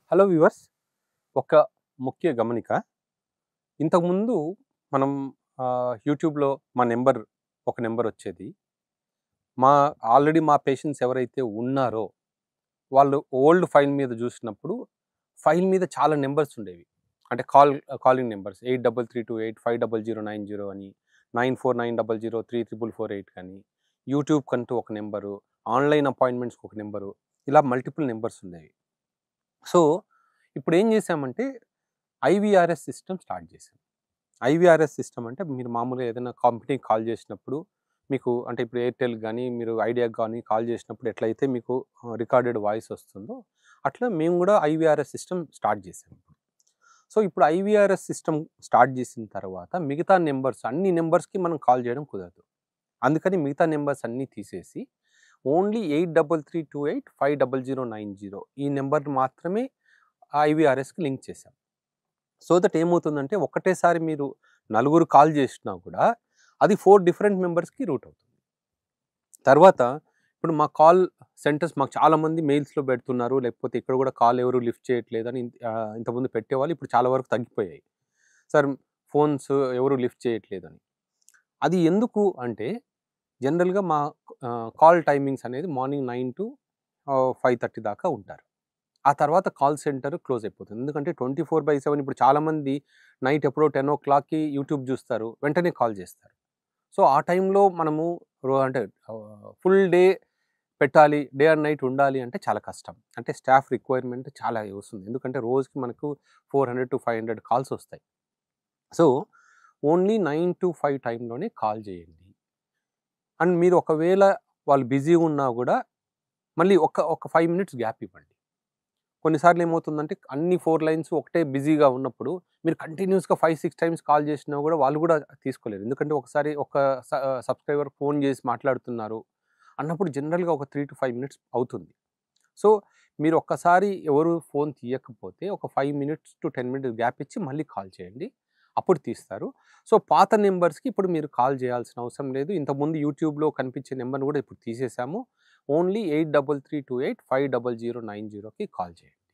hello viewers ఒక ముఖ్య గమనిక ఇంతకుముందు మనం ఆ, యూట్యూబ్లో మా నెంబర్ ఒక నెంబర్ వచ్చేది మా ఆల్రెడీ మా పేషెంట్స్ ఎవరైతే ఉన్నారో వాళ్ళు ఓల్డ్ ఫైల్ మీద చూసినప్పుడు ఫైల్ మీద చాలా నెంబర్స్ ఉండేవి అంటే call calling numbers eight double three two eight five double zero nine zero అని nine four nine double zero three triple four eight కానీ యూట్యూబ్ కంటూ ఒక నెంబరు ఆన్లైన్ అపాయింట్మెంట్స్కి ఒక నెంబరు ఇలా మల్టిపుల్ నెంబర్స్ ఉండేవి సో ఇప్పుడు ఏం చేసామంటే ఐవీఆర్ఎస్ సిస్టమ్ స్టార్ట్ చేసాం ఐవీఆర్ఎస్ సిస్టమ్ అంటే మీరు మామూలుగా ఏదైనా కంపెనీకి కాల్ చేసినప్పుడు మీకు అంటే ఇప్పుడు ఎయిర్టెల్ కానీ మీరు ఐడియాకి కానీ కాల్ చేసినప్పుడు ఎట్లయితే మీకు రికార్డెడ్ వాయిస్ వస్తుందో అట్లా మేము కూడా ఐవీఆర్ఎస్ సిస్టమ్ స్టార్ట్ చేసాం సో ఇప్పుడు ఐవీఆర్ఎస్ సిస్టమ్ స్టార్ట్ చేసిన తర్వాత మిగతా నెంబర్స్ అన్ని నెంబర్స్కి మనం కాల్ చేయడం కుదరదు అందుకని మిగతా నెంబర్స్ అన్నీ తీసేసి only eight double three two eight five double zero nine zero ఈ నెంబర్ మాత్రమే ఐవీఆర్ఎస్కి లింక్ చేసాం సో దట్ ఏమవుతుందంటే ఒకటేసారి మీరు నలుగురు కాల్ చేసినా కూడా అది ఫోర్ డిఫరెంట్ మెంబర్స్కి రూట్ అవుతుంది తర్వాత ఇప్పుడు మా కాల్ సెంటర్స్ మాకు చాలామంది మెయిల్స్లో పెడుతున్నారు లేకపోతే ఇక్కడ కూడా కాల్ ఎవరు లిఫ్ట్ చేయట్లేదని ఇంత- ఆ, ఇంతకుముందు పెట్టేవాళ్ళు ఇప్పుడు చాలా వరకు తగ్గిపోయాయి సార్ ఫోన్స్ ఎవరు లిఫ్ట్ చేయట్లేదని అది ఎందుకు అంటే జనరల్గా మా కాల్ టైమింగ్స్ అనేది morning nine to five thirty దాకా ఉంటారు ఆ తర్వాత కాల్ సెంటర్ క్లోజ్ అయిపోతుంది ఎందుకంటే ట్వంటీ ఫోర్ బై సెవెన్ ఇప్పుడు చాలామంది నైట్ ఎప్పుడో టెన్ ఓ క్లాక్కి యూట్యూబ్ చూస్తారు వెంటనే కాల్ చేస్తారు సో ఆ టైంలో మనము రో- అంటే ఫుల్ డే పెట్టాలి డే అండ్ నైట్ ఉండాలి అంటే చాలా కష్టం అంటే స్టాఫ్ రిక్వైర్మెంట్ చాలా వస్తుంది ఎందుకంటే రోజుకి మనకు four hundred to five hundred calls వస్తాయి so only nine to five టైంలోనే కాల్ చేయండి అండ్ మీరు ఒకవేళ వాళ్ళు బిజీగా ఉన్నా కూడా మళ్ళీ ఒక ఒక ఫైవ్ మినిట్స్ గ్యాప్ ఇవ్వండి కొన్నిసార్లు ఏమవుతుందంటే అన్ని ఫోర్ లైన్స్ ఒకటే బిజీగా ఉన్నప్పుడు మీరు కంటిన్యూస్గా ఫైవ్ సిక్స్ టైమ్స్ కాల్ చేసినా కూడా వాళ్ళు కూడా తీసుకోలేరు ఎందుకంటే ఒకసారి ఒక సబ్స్క్రైబర్ ఫోన్ చేసి మాట్లాడుతున్నారు అన్నప్పుడు జనరల్గా ఒక త్రీ టు ఫైవ్ మినిట్స్ అవుతుంది సో మీరు ఒక్కసారి ఎవరు ఫోన్ తీయకపోతే ఒక five minutes to ten minutes gap ఇచ్చి మళ్ళీ కాల్ చేయండి అప్పుడు తీస్తారు సో పాత నెంబర్స్కి ఇప్పుడు మీరు కాల్ చేయాల్సిన అవసరం లేదు ఇంతకుముందు యూట్యూబ్లో కనిపించే నెంబర్ని కూడా ఇప్పుడు తీసేసాము only eight double three two eight five double zero nine జీరోకి కాల్ చేయండి